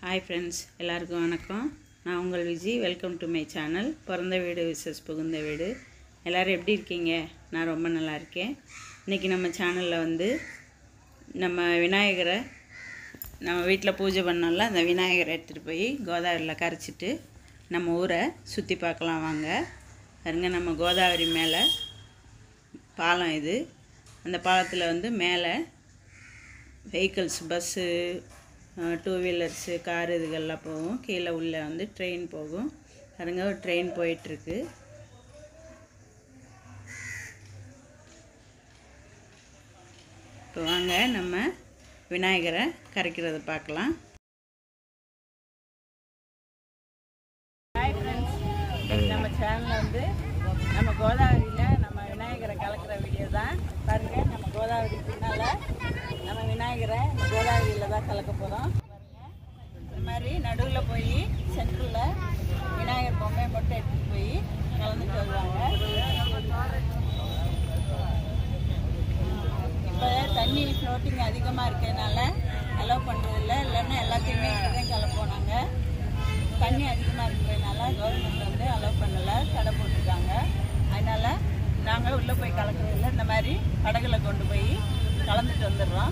hi friends எல்லாருக்கும் வணக்கம் நான் உங்கள் Viji welcome to my channel பிறந்த வீடு விசஸ் புகுந்த வீடு எல்லோரும் எப்படி இருக்கீங்க நான் ரொம்ப நல்லா இருக்கேன் இன்றைக்கி நம்ம சேனலில் வந்து நம்ம விநாயகரை நம்ம வீட்டில் பூஜை பண்ணோம்ல அந்த விநாயகரை எடுத்துகிட்டு போய் கோதாவரியில் கரைச்சிட்டு நம்ம ஊரை சுற்றி பார்க்கலாம் வாங்க பாருங்க நம்ம கோதாவரி மேலே பாலம் இது அந்த பாலத்தில் வந்து மேலே vehicles bus two wheelers car இதுகள்லாம் போகும் கீழே உள்ளே வந்து ட்ரெயின் போகும் பாருங்க ஒரு ட்ரெயின் போயிட்டுருக்கு இப்போ வாங்க நம்ம விநாயகரை கரைக்கிறத பார்க்கலாம் ஹாய் ஃப்ரெண்ட்ஸ் நம்ம சேனலில் வந்து நம்ம கோதாவரியில் நம்ம விநாயகரை கலக்கிற வீடியோ தான் பாருங்கள் நம்ம கோதாவரி பின்னால் நம்ம விநாயகரை இந்த கோதாவரியில் தான் கலக்க போகிறோம் இந்த மாதிரி நடுவில் போய் சென்டரில் விநாயகர் பொம்மையை மட்டும் எடுத்துகிட்டு போய் கலந்துட்டு வருவாங்க இப்போ தண்ணி ஃப்ளோட்டிங் அதிகமாக இருக்கிறதுனால அலோவ் பண்ணுறதில்ல இல்லைன்னா எல்லாத்தையுமே இப்படிதான் கலப்போம் நாங்கள் தண்ணி அதிகமாக இருக்கிறதுனால கவர்மெண்ட் வந்து அலோவ் பண்ணலை தடை போட்டிருக்காங்க அதனால் நாங்கள் உள்ளே போய் கலக்கிறதில்ல இந்த மாதிரி படகுல கொண்டு போய் கலந்துட்டு வந்துடுறோம்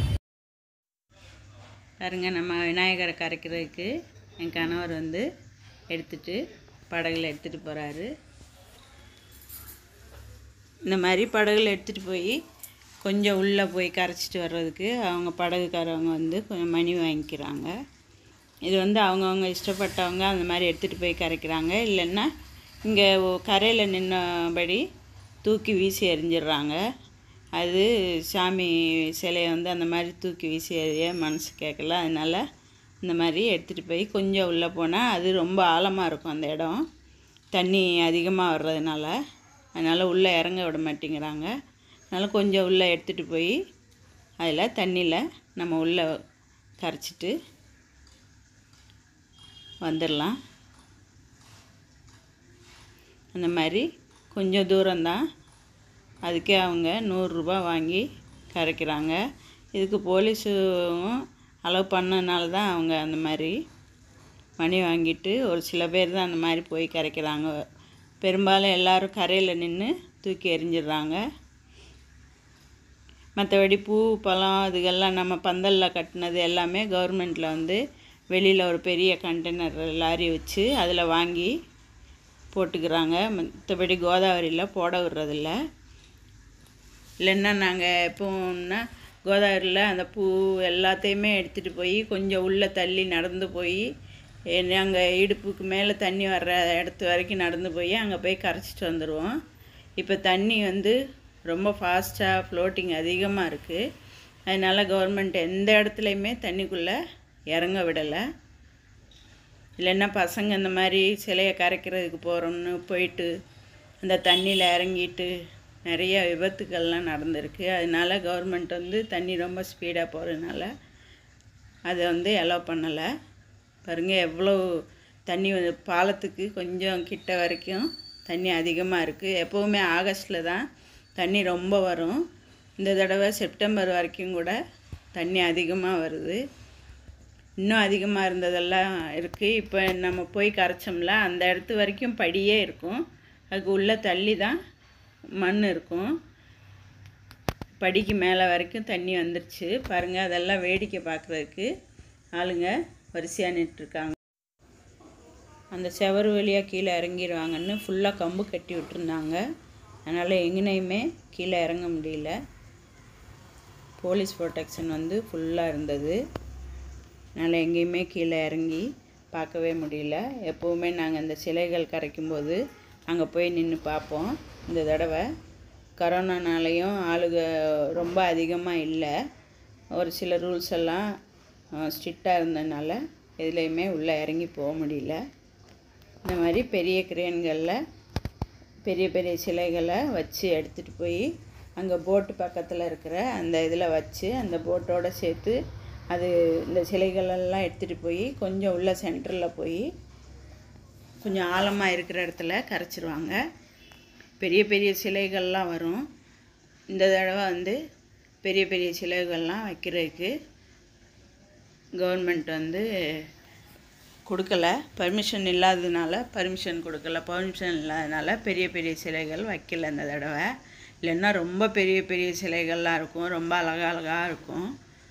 பாருங்க நம்ம விநாயகரை கரைக்கிறதுக்கு என் கணவர் வந்து எடுத்துட்டு படகுல எடுத்துகிட்டு போகிறாரு இந்த மாதிரி படகுல எடுத்துகிட்டு போய் கொஞ்சம் உள்ளே போய் கரைச்சிட்டு வர்றதுக்கு அவங்க படகுக்காரவங்க வந்து கொஞ்சம் மணி வாங்கிக்கிறாங்க இது வந்து அவங்கவுங்க இஷ்டப்பட்டவங்க அந்த மாதிரி எடுத்துகிட்டு போய் கரைக்கிறாங்க இல்லைன்னா இங்கே கரையில் நின்னபடி தூக்கி வீசி எறிஞ்சிடுறாங்க அது சாமி சிலையை வந்து அந்த மாதிரி தூக்கி வீசி எறிய மனசு கேட்கல அதனால் இந்த மாதிரி எடுத்துகிட்டு போய் கொஞ்சம் உள்ளே போனால் அது ரொம்ப ஆழமாக இருக்கும் அந்த இடம் தண்ணி அதிகமாக வர்றதுனால அதனால் உள்ளே இறங்க விட மாட்டேங்கிறாங்க அதனால் கொஞ்சம் உள்ளே எடுத்துகிட்டு போய் அதில் தண்ணியில் நம்ம உள்ளே கரைச்சிட்டு வந்துடலாம் அந்த மாதிரி கொஞ்சம் தூரம்தான் அதுக்கே அவங்க நூறுரூபா வாங்கி கரைக்கிறாங்க இதுக்கு போலீஸும் அலோவ் பண்ணனால தான் அவங்க அந்த மாதிரி மணி வாங்கிட்டு ஒரு சில பேர் தான் அந்த மாதிரி போய் கரைக்கிறாங்க பெரும்பாலும் எல்லோரும் கரையில் நின்று தூக்கி எறிஞ்சிடுறாங்க மற்றபடி பூ பழம் இதுகெல்லாம் நம்ம பந்தலில் கட்டினது எல்லாமே கவர்மெண்ட்டில் வந்து வெளியில் ஒரு பெரிய கண்டெய்னர் லாரி வச்சு அதில் வாங்கி போட்டுக்கிறாங்க மற்றபடி கோதாவரியில் போட விடுறதில்ல இல்லைன்னா நாங்கள் எப்போன்னா கோதாவரியில் அந்த பூ எல்லாத்தையுமே எடுத்துகிட்டு போய் கொஞ்சம் உள்ளே தள்ளி நடந்து போய் நாங்கள் இடுப்புக்கு மேலே தண்ணி வர்ற இடத்து வரைக்கும் நடந்து போய் அங்கே போய் கரைச்சிட்டு வந்துடுவோம் இப்போ தண்ணி வந்து ரொம்ப ஃபாஸ்ட்டாக ஃப்ளோட்டிங் அதிகமாக இருக்குது அதனால் கவர்மெண்ட் எந்த இடத்துலையுமே தண்ணிக்குள்ளே இறங்க விடலை இல்லைன்னா பசங்க இந்த மாதிரி சிலையை கரைக்கிறதுக்கு போகிறோம்னு போயிட்டு அந்த தண்ணியில் இறங்கிட்டு நிறைய விபத்துக்கள்லாம் நடந்திருக்கு அதனால கவர்மெண்ட் வந்து தண்ணி ரொம்ப ஸ்பீடாக போகிறதுனால அதை வந்து அலோவ் பண்ணலை பாருங்கள் எவ்வளோ தண்ணி வந்து பாலத்துக்கு கொஞ்சம் கிட்ட வரைக்கும் தண்ணி அதிகமாக இருக்குது எப்போவுமே ஆகஸ்ட்டில் தான் தண்ணி ரொம்ப வரும் இந்த தடவை செப்டம்பர் வரைக்கும் கூட தண்ணி அதிகமாக வருது இன்னும் அதிகமாக இருந்ததெல்லாம் இருக்குது இப்போ நம்ம போய் கரைச்சோம்ல அந்த இடத்து வரைக்கும் படியே இருக்கும் அதுக்கு உள்ளே தள்ளி தான் மண் இருக்கும் படிக்கு மேலே வரைக்கும் தண்ணி வந்துருச்சு பாருங்கள் அதெல்லாம் வேடிக்கை பார்க்குறதுக்கு ஆளுங்க வரிசையாக நின்றுருக்காங்க அந்த செவரு வழியாக கீழே இறங்கிடுவாங்கன்னு ஃபுல்லாக கம்பு கட்டி விட்டுருந்தாங்க அதனால் எங்கேனையுமே கீழே இறங்க முடியல போலீஸ் ப்ரொடெக்ஷன் வந்து ஃபுல்லாக இருந்தது அதனால் எங்கேயுமே கீழே இறங்கி பார்க்கவே முடியல எப்போவுமே நாங்கள் இந்த சிலைகள் கரைக்கும்போது அங்கே போய் நின்று பார்ப்போம் இந்த தடவை கரோனானாலையும் ஆளுக ரொம்ப அதிகமாக இல்லை ஒரு சில ரூல்ஸ் எல்லாம் ஸ்ட்ரிக்டாக இருந்ததுனால எதுலேயுமே உள்ளே இறங்கி போக முடியல இந்த மாதிரி பெரிய கிரேன்களில் பெரிய பெரிய சிலைகளை வச்சு எடுத்துகிட்டு போய் அங்கே போட்டு பக்கத்தில் இருக்கிற அந்த இதில் வச்சு அந்த போட்டோடு சேர்த்து அது இந்த சிலைகளெல்லாம் எடுத்துகிட்டு போய் கொஞ்சம் உள்ள சென்டரில் போய் கொஞ்சம் ஆழமாக இருக்கிற இடத்துல கரைச்சிருவாங்க பெரிய பெரிய சிலைகள்லாம் வரும் இந்த தடவை வந்து பெரிய பெரிய சிலைகள்லாம் வைக்கிறதுக்கு கவர்மெண்ட் வந்து கொடுக்கல பர்மிஷன் இல்லாததுனால பர்மிஷன் கொடுக்கல பர்மிஷன் இல்லாததுனால பெரிய பெரிய சிலைகள் வைக்கல இந்த தடவை இல்லைன்னா ரொம்ப பெரிய பெரிய சிலைகள்லாம் இருக்கும் ரொம்ப அழகா அழகாக இருக்கும்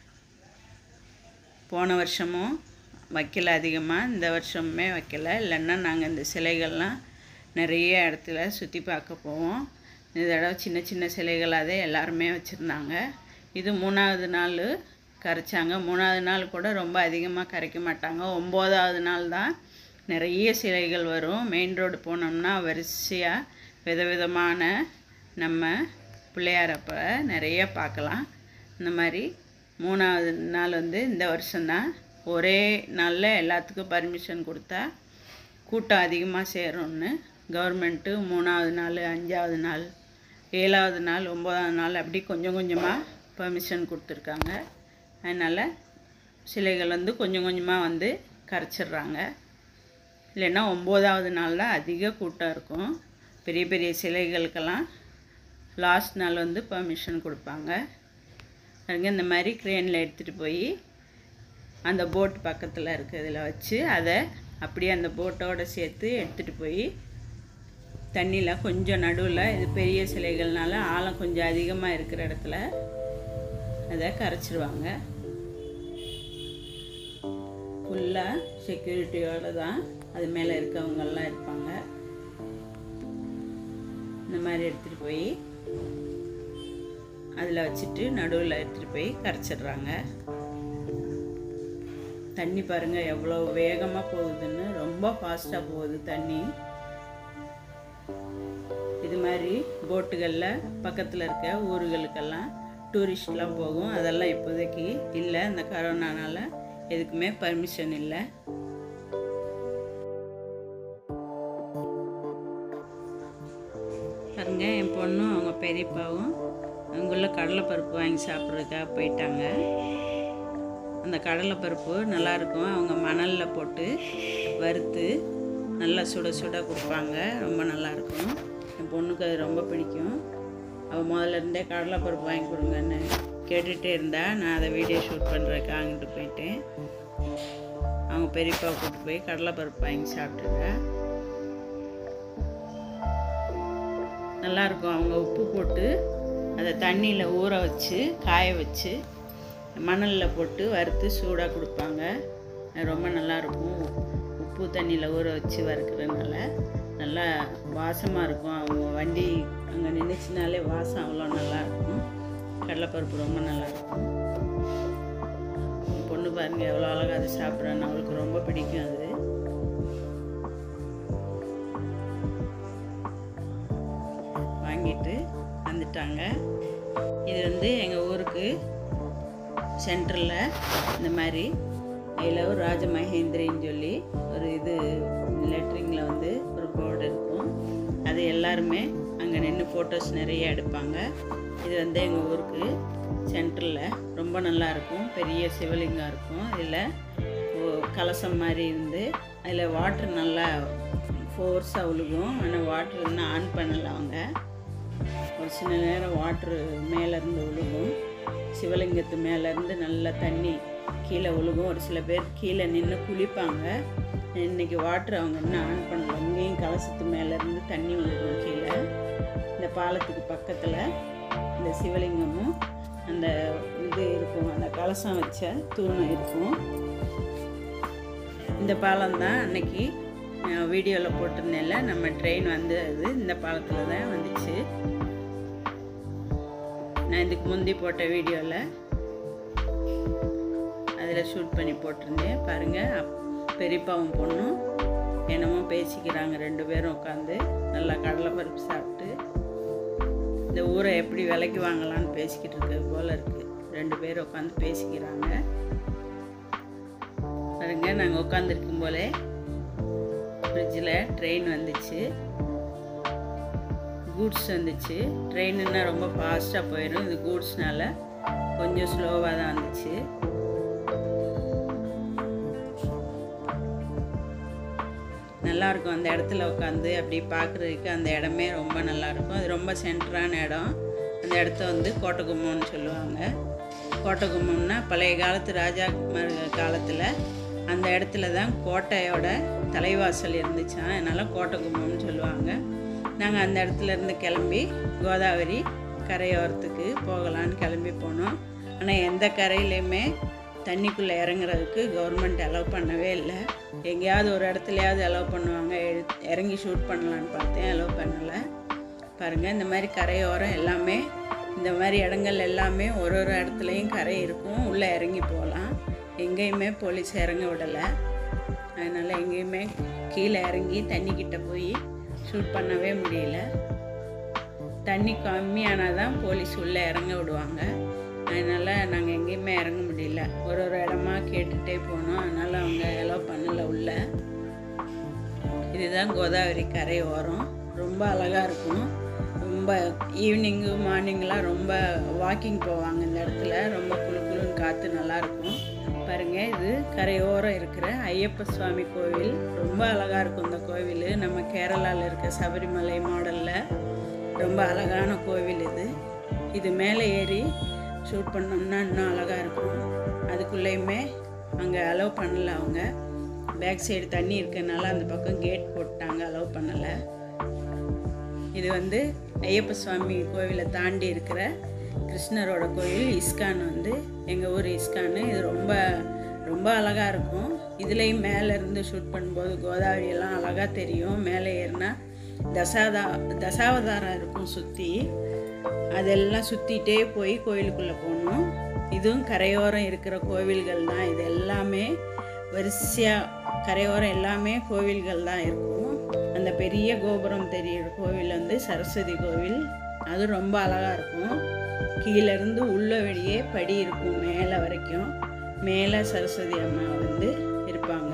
போன வருஷமும் வைக்கல அதிகமாக இந்த வருஷமுமே வைக்கல இல்லைன்னா நாங்கள் இந்த சிலைகள்லாம் நிறைய இடத்துல சுற்றி பார்க்க போவோம் இந்த தடவை சின்ன சின்ன சிலைகளாகவே எல்லாருமே வச்சுருந்தாங்க இது மூணாவது நாள் கரைச்சாங்க மூணாவது நாள் கூட ரொம்ப அதிகமாக கரைக்க மாட்டாங்க ஒம்போதாவது நாள் தான் நிறைய சிலைகள் வரும் மெயின் ரோடு போனோம்னா வரிசையாக விதவிதமான நம்ம பிள்ளையாரப்ப நிறைய பார்க்கலாம் இந்த மாதிரி மூணாவது நாள் வந்து இந்த வருஷம்தான் ஒரே நாளில் எல்லாத்துக்கும் பர்மிஷன் கொடுத்தா கூட்டம் அதிகமாக சேரும்னு கவர்மெண்ட்டு மூணாவது நாள் அஞ்சாவது நாள் ஏழாவது நாள் ஒம்பதாவது நாள் அப்படி கொஞ்சம் கொஞ்சமாக பர்மிஷன் கொடுத்துருக்காங்க அதனால் சிலைகள் வந்து கொஞ்சம் கொஞ்சமாக வந்து கரைச்சிட்றாங்க இல்லைன்னா ஒம்போதாவது நாள் தான் அதிக கூட்டம் இருக்கும் பெரிய பெரிய சிலைகளுக்கெல்லாம் லாஸ்ட் நாள் வந்து பர்மிஷன் கொடுப்பாங்க பாருங்க இந்த மாதிரி க்ரேனில் எடுத்துகிட்டு போய் அந்த போட் பக்கத்தில் இருக்கிறதுல வச்சு அதை அப்படியே அந்த போட்டோட சேர்த்து எடுத்துகிட்டு போய் தண்ணியில் கொஞ்சம் நடுவில் இது பெரிய சிலைகள்னால ஆழம் கொஞ்சம் அதிகமாக இருக்கிற இடத்துல அதை கரைச்சிருவாங்க ஃபுல்லாக செக்யூரிட்டியோடு தான் அது மேலே இருக்கவங்கெல்லாம் இருப்பாங்க இந்த மாதிரி எடுத்துகிட்டு போய் அதில் வச்சுட்டு நடுவில் எடுத்துகிட்டு போய் கரைச்சிடுறாங்க தண்ணி பாருங்கள் எவ்வளோ வேகமாக போகுதுன்னு ரொம்ப ஃபாஸ்ட்டாக போகுது தண்ணி இது மாதிரி போட்டுகளில் பக்கத்தில் இருக்க ஊர்களுக்கெல்லாம் டூரிஸ்ட்லாம் போகும் அதெல்லாம் இப்போதைக்கு இல்லை இந்த கரோனானால எதுக்குமே பர்மிஷன் இல்லை பாருங்க என் பொண்ணும் அவங்க பெரியப்பாவும் அங்குள்ள கடலைப்பருப்பு வாங்கி சாப்பிட்றதுக்காக போயிட்டாங்க அந்த கடலைப்பருப்பு நல்லாயிருக்கும் அவங்க மணலில் போட்டு வறுத்து நல்லா சுட சுட கொடுப்பாங்க ரொம்ப நல்லாயிருக்கும் என் பொண்ணுக்கு அது ரொம்ப பிடிக்கும் அவள் முதல்ல இருந்தே கடலைப்பருப்பு வாங்கி கொடுங்கன்னு கேட்டுகிட்டே இருந்தா நான் அதை வீடியோ ஷூட் பண்ணுறதுக்கு அங்கிட்டு போயிட்டேன் அவங்க பெரியப்பா கூப்பிட்டு போய் கடலைப்பருப்பு வாங்கி சாப்பிட்டுங்க நல்லாயிருக்கும் அவங்க உப்பு போட்டு அதை தண்ணியில் ஊற வச்சு காய வச்சு மணலில் போட்டு வறுத்து சூடாக கொடுப்பாங்க அது ரொம்ப நல்லாயிருக்கும் உப்பு தண்ணியில் ஊற வச்சு வறுக்கிறதுனால நல்லா வாசமாக இருக்கும் அவங்க வண்டி அங்கே நின்றுச்சுனாலே வாசம் அவ்வளோ நல்லாயிருக்கும் கடலைப்பருப்பு ரொம்ப நல்லாயிருக்கும் என் பொண்ணு பாருங்க எவ்வளோ அழகாக அதை சாப்பிட்றான்னு அவளுக்கு ரொம்ப பிடிக்கும் அது வாங்கிட்டு வந்துட்டாங்க இது வந்து எங்கள் ஊருக்கு சென்டரில் இந்த மாதிரி ஐ லவ் ராஜ மகேந்திரின்னு சொல்லி ஒரு இது லெட்டரிங்கில் வந்து ஒரு போர்டு இருக்கும் அது எல்லாருமே அங்கே நின்று ஃபோட்டோஸ் நிறைய எடுப்பாங்க இது வந்து எங்கள் ஊருக்கு சென்டரில் ரொம்ப நல்லா இருக்கும் பெரிய சிவலிங்கம் இருக்கும் இதில் கலசம் மாதிரி இருந்து அதில் வாட்டர் நல்லா ஃபோர்ஸாக விழுகும் ஆனால் வாட்டர் இன்னும் ஆன் பண்ணலை அவங்க ஒரு சில நேரம் வாட்ரு மேலேருந்து விழுகும் சிவலிங்கத்து மேலேருந்து நல்லா தண்ணி கீழே விழுகும் ஒரு சில பேர் கீழே நின்று குளிப்பாங்க இன்னைக்கு வாட்ரு அவங்க இன்னும் ஆன் பண்ணல இங்கேயும் கலசத்து மேலேருந்து தண்ணி விழுகும் கீழே இந்த பாலத்துக்கு பக்கத்தில் இந்த சிவலிங்கமும் அந்த இது இருக்கும் அந்த கலசம் வச்ச தூணம் இருக்கும் இந்த பாலம் தான் அன்னைக்கு வீடியோவில் போட்டிருந்தேன்ல நம்ம ட்ரெயின் வந்து அது இந்த பாலத்தில் தான் வந்துச்சு நான் இதுக்கு முந்தி போட்ட வீடியோவில் அதில் ஷூட் பண்ணி போட்டிருந்தேன் பாருங்கள் அப் பெரியப்பாவும் பொண்ணும் என்னமோ பேசிக்கிறாங்க ரெண்டு பேரும் உட்காந்து நல்லா கடலை பருப்பு சாப்பிட்டு இந்த ஊரை எப்படி விலைக்கு வாங்கலான்னு பேசிக்கிட்டு இருக்கிறது போல் இருக்குது ரெண்டு பேரும் உட்காந்து பேசிக்கிறாங்க பாருங்க நாங்கள் உட்காந்துருக்கும் போலே ஃப்ரிட்ஜில் ட்ரெயின் வந்துச்சு கூட்ஸ் வந்துச்சு ட்ரெயின்னா ரொம்ப ஃபாஸ்ட்டாக போயிடும் இது கூட்ஸ்னால கொஞ்சம் ஸ்லோவாக தான் வந்துச்சு நல்லாயிருக்கும் அந்த இடத்துல உட்காந்து அப்படி பார்க்குறதுக்கு அந்த இடமே ரொம்ப நல்லாயிருக்கும் அது ரொம்ப சென்டரான இடம் அந்த இடத்த வந்து கோட்டகும்மம்னு சொல்லுவாங்க கோட்டகும்மம்னா பழைய காலத்து ராஜா காலத்தில் அந்த இடத்துல தான் கோட்டையோட தலைவாசல் இருந்துச்சான் அதனால் கோட்டை கும்பம்னு சொல்லுவாங்க நாங்கள் அந்த இடத்துல இருந்து கிளம்பி கோதாவரி கரையோரத்துக்கு போகலான்னு கிளம்பி போனோம் ஆனால் எந்த கரையிலையுமே தண்ணிக்குள்ளே இறங்குறதுக்கு கவர்மெண்ட் அலோவ் பண்ணவே இல்லை எங்கேயாவது ஒரு இடத்துலையாவது அலோவ் பண்ணுவாங்க எழு- இறங்கி ஷூட் பண்ணலான்னு பார்த்தேன் அலோவ் பண்ணலை பாருங்கள் இந்த மாதிரி கரையோரம் எல்லாமே இந்த மாதிரி இடங்கள் எல்லாமே ஒரு ஒரு இடத்துலையும் கரை இருக்கும் உள்ளே இறங்கி போகலாம் எங்கேயுமே போலீஸ் இறங்க விடலை அதனால் எங்கேயுமே கீழே இறங்கி தண்ணிக்கிட்ட போய் ஷூட் பண்ணவே முடியல தண்ணி கம்மியானால் தான் போலீஸ் உள்ளே இறங்க விடுவாங்க அதனால் நாங்கள் எங்கேயுமே இறங்க முடியல ஒரு ஒரு இடமா கேட்டுகிட்டே போனோம் அதனால் அவங்க எலோவ் பண்ணலை உள்ள இதுதான் கோதாவரி கரை ஓரம் ரொம்ப அழகாக இருக்கும் ரொம்ப ஈவினிங்கு மார்னிங்லாம் ரொம்ப வாக்கிங் போவாங்க இந்த இடத்துல ரொம்ப குளு குளுன்னு காற்று நல்லாயிருக்கும் பாருங்கள் இது கரையோரம் இருக்கிற ஐயப்ப சுவாமி கோவில் ரொம்ப அழகாக இருக்கும் இந்த கோவில் நம்ம கேரளாவில் இருக்க சபரிமலை மாடலில் ரொம்ப அழகான கோவில் இது இது மேலே ஏறி ஷூட் பண்ணோம்னா இன்னும் அழகாக இருக்கும் அதுக்குள்ளேயுமே அங்கே அலோவ் பண்ணல அவங்க பேக் சைடு தண்ணி இருக்கனால அந்த பக்கம் கேட் போட்டாங்க அலோவ் பண்ணலை இது வந்து ஐயப்ப சுவாமி கோவிலை தாண்டி இருக்கிற கிருஷ்ணரோட கோயில் இஸ்கான் வந்து எங்கள் ஊர் இஸ்கான் இது ரொம்ப ரொம்ப அழகாக இருக்கும் இதுலேயும் மேலே இருந்து ஷூட் பண்ணும்போது கோதாவரி எல்லாம் அழகாக தெரியும் மேலே ஏறினா தசாதா தசாவதாரம் இருக்கும் சுற்றி அதெல்லாம் சுற்றிட்டே போய் கோயிலுக்குள்ளே போகணும் இதுவும் கரையோரம் இருக்கிற கோவில்கள் தான் இது எல்லாமே வரிசையாக கரையோரம் எல்லாமே கோவில்கள் தான் இருக்கும் அந்த பெரிய கோபுரம் தெரியிற கோவில் வந்து சரஸ்வதி கோவில் அது ரொம்ப அழகாக இருக்கும் கீழேருந்து உள்ள வெளியே படி இருக்கும் மேலே வரைக்கும் மேலே சரஸ்வதி அம்மா வந்து இருப்பாங்க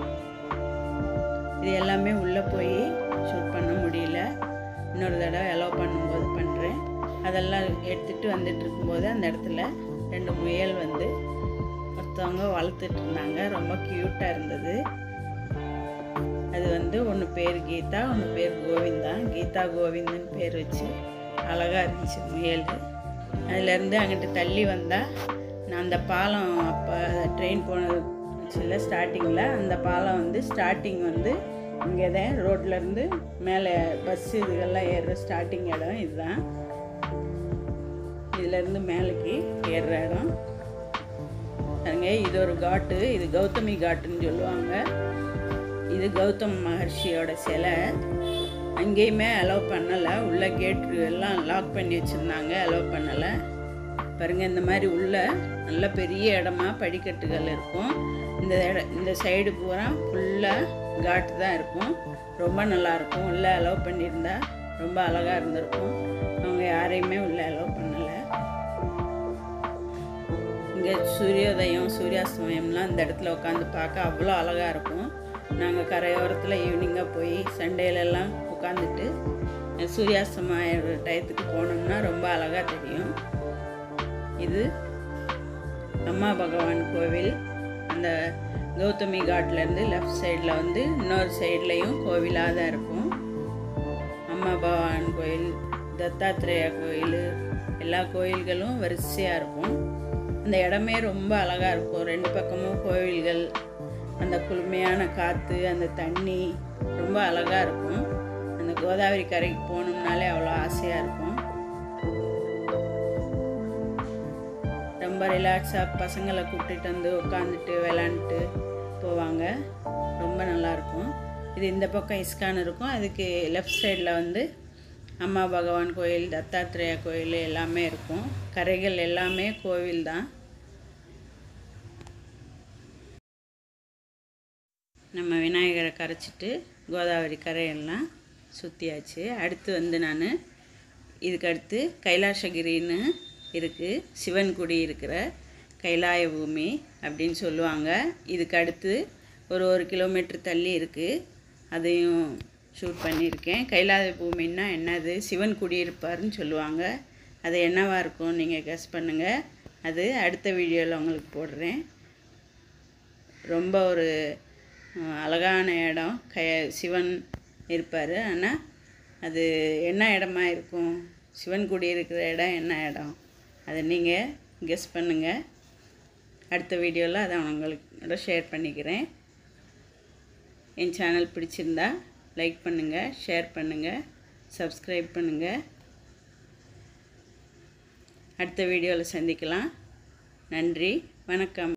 இது எல்லாமே உள்ளே போய் ஷூட் பண்ண முடியல இன்னொரு தடவை அலோவ் பண்ணும்போது பண்ணுறேன் அதெல்லாம் எடுத்துகிட்டு வந்துட்டு இருக்கும்போது அந்த இடத்துல ரெண்டு முயல் வந்து ஒருத்தவங்க வளர்த்துட்டு இருந்தாங்க ரொம்ப க்யூட்டாக இருந்தது அது வந்து ஒன்று பேர் கீதா ஒன்று பேர் கோவிந்தா கீதா கோவிந்தன் பேர் வச்சு அழகாக இருந்துச்சு முயல் அதுலேருந்து அங்கிட்டு தள்ளி வந்தால் நான் அந்த பாலம் அப்போ ட்ரெயின் போனதுல ஸ்டார்டிங்கில் அந்த பாலம் வந்து ஸ்டார்டிங் வந்து இங்கே தான் ரோட்லேருந்து மேலே பஸ் இதுகெல்லாம் ஏறுற ஸ்டார்டிங் இடம் இதுதான் இதுலேருந்து மேலேக்கு ஏறுற இடம் பாருங்க இது ஒரு காட்டு இது கௌதமி காட்டுன்னு சொல்லுவாங்க இது கௌதம் மகர்ஷியோட சிலை அங்கேயுமே அலோவ் பண்ணலை உள்ள கேட்டு எல்லாம் லாக் பண்ணி வச்சுருந்தாங்க அலோவ் பண்ணலை பாருங்க இந்த மாதிரி உள்ள நல்ல பெரிய இடமா படிக்கட்டுகள் இருக்கும் இந்த இட இந்த சைடு பூரா ஃபுல்லாக காட்டு தான் இருக்கும் ரொம்ப நல்லா இருக்கும் உள்ளே அலோவ் பண்ணியிருந்தா ரொம்ப அழகாக இருந்திருக்கும் அவங்க யாரையுமே உள்ளே அலோவ் பண்ணலை இங்கே சூரியோதயம் சூரியாஸ்தமயம்லாம் இந்த இடத்துல உட்காந்து பார்க்க அவ்வளோ அழகாக இருக்கும் நாங்கள் கரையோரத்தில் ஈவினிங்காக போய் சண்டேலெல்லாம் உட்காந்துட்டு சூரியாஸ்தமய டயத்துக்கு போனோம்னா ரொம்ப அழகாக தெரியும் இது அம்மா பகவான் கோவில் அந்த கௌதமி காட்லேருந்து லெஃப்ட் சைடில் வந்து இன்னொரு சைட்லேயும் கோவிலாக தான் இருக்கும் அம்மா பகவான் கோயில் தத்தாத்திரேயா கோயில் எல்லா கோயில்களும் வரிசையாக இருக்கும் அந்த இடமே ரொம்ப அழகாக இருக்கும் ரெண்டு பக்கமும் கோவில்கள் அந்த குளுமையான காற்று அந்த தண்ணி ரொம்ப அழகாக இருக்கும் அந்த கோதாவரி கரைக்கு போகணும்னாலே அவ்வளோ ஆசையாக இருக்கும் ரொம்ப ரிலாக்ஸாக பசங்களை கூப்பிட்டுட்டு வந்து உட்காந்துட்டு விளாண்டுட்டு போவாங்க ரொம்ப நல்லாயிருக்கும் இது இந்த பக்கம் இஸ்கான் இருக்கும் அதுக்கு லெஃப்ட் சைடில் வந்து அம்மா பகவான் கோயில் தத்தாத்திரேயா கோயில் எல்லாமே இருக்கும் கரைகள் எல்லாமே கோவில் தான் நம்ம விநாயகரை கரைச்சிட்டு கோதாவரி கரையெல்லாம் சுற்றியாச்சு அடுத்து வந்து நான் இதுக்கு அடுத்து கைலாசகிரின்னு இருக்குது சிவன் குடி இருக்கிற கைலாய பூமி அப்படின்னு சொல்லுவாங்க இதுக்கு அடுத்து ஒரு ஒரு கிலோமீட்டர் தள்ளி இருக்குது அதையும் ஷூட் பண்ணியிருக்கேன் கைலாய பூமின்னா என்னது சிவன் குடியிருப்பாருன்னு சொல்லுவாங்க அது என்னவாக இருக்கும் நீங்கள் கெஸ் பண்ணுங்கள் அது அடுத்த வீடியோவில் உங்களுக்கு போடுறேன் ரொம்ப ஒரு அஹ், அழகான இடம் க சிவன் இருப்பார் ஆனால் அது என்ன இடமா இருக்கும் சிவன் குடி இருக்கிற இடம் என்ன இடம் அதை நீங்கள் கெஸ் பண்ணுங்கள் அடுத்த வீடியோவில் அதை உங்களுக்கு உங்களோட ஷேர் பண்ணிக்கிறேன் என் சேனல் பிடிச்சிருந்தா லைக் பண்ணுங்கள் ஷேர் பண்ணுங்கள் சப்ஸ்கிரைப் பண்ணுங்கள் அடுத்த வீடியோவில் சந்திக்கலாம் நன்றி வணக்கம்